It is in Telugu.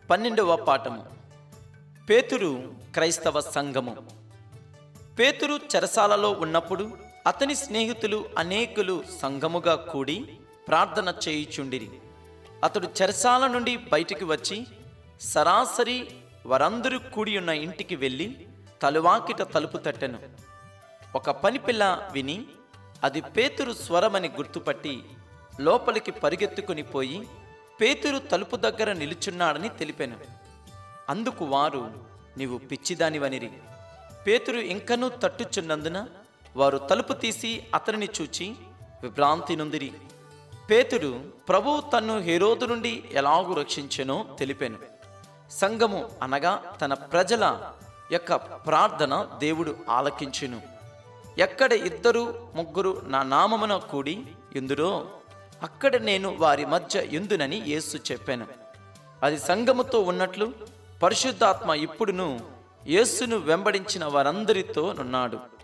పన్నెండవ పాఠము పేతురు క్రైస్తవ సంఘము పేతురు చెరసాలలో ఉన్నప్పుడు అతని స్నేహితులు అనేకులు సంఘముగా కూడి ప్రార్థన చేయుచుండిరి అతడు చెరసాల నుండి బయటికి వచ్చి సరాసరి వారందరూ కూడి ఉన్న ఇంటికి వెళ్ళి తలువాకిట తలుపు తట్టెను ఒక పనిపిల్ల విని అది పేతురు స్వరమని గుర్తుపట్టి లోపలికి పరిగెత్తుకుని పోయి పేతురు తలుపు దగ్గర నిలుచున్నాడని తెలిపాను అందుకు వారు నీవు పిచ్చిదానివనిరి పేతురు ఇంకనూ తట్టుచున్నందున వారు తలుపు తీసి అతనిని చూచి విభ్రాంతి నొందిరి పేతుడు ప్రభువు తన్ను హేరోదు నుండి ఎలాగూ రక్షించెనో తెలిపాను సంఘము అనగా తన ప్రజల యొక్క ప్రార్థన దేవుడు ఆలకించును ఎక్కడ ఇద్దరు ముగ్గురు నా నామమున కూడి ఎందురో అక్కడ నేను వారి మధ్య ఎందునని యేసు చెప్పాను అది సంఘముతో ఉన్నట్లు పరిశుద్ధాత్మ ఇప్పుడును యేసును వెంబడించిన వారందరితో నున్నాడు